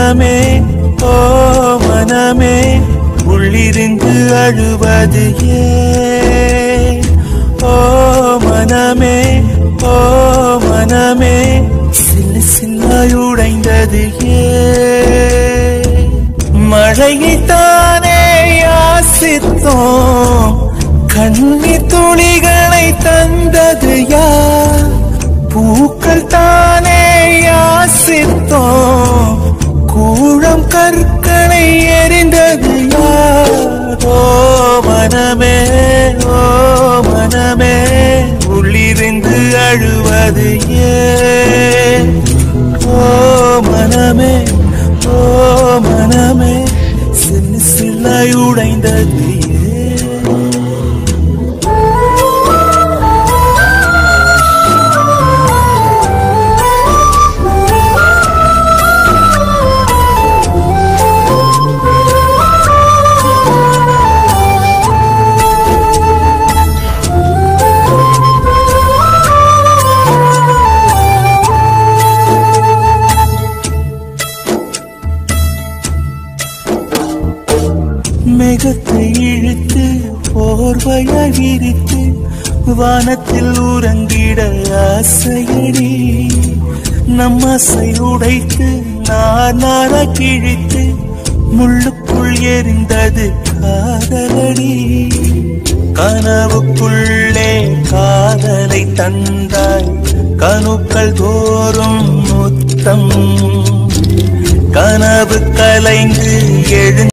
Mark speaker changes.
Speaker 1: மனமே ஓ மனமே உள்ளிருந்து அழுவது ஏன் ஓ மனமே ஓ மனமே சில்லு சில்லாயுடைந்தது ஏன் மழையைத்தானே யாசித்தோம் கண்ணீர் துளிகளை தந்தது யார் பூக்கள் தானே யாசித்தோம் கூழம் கற்களை எரிந்தது யார் ஓ மனமே ஓ மனமே உள்ளிருந்து அழுவது ஏன் ஓ மனமே ஓ மனமே சின்ன சில்லாய் உடைந்தது ஏன் மேகத்தை இழுத்து போர்வையாய் விரித்து வானத்தில் உறங்கிட ஆசையடி நம் ஆசை உடைத்து நார் நாரா கிழித்து முள்ளுக்குள் எரிந்தது காதலடி கனவுக்குள்ளே காதலை தந்தாய் கணுக்கள் தோறும் முத்தம் கனவு கலைந்து எழுந்து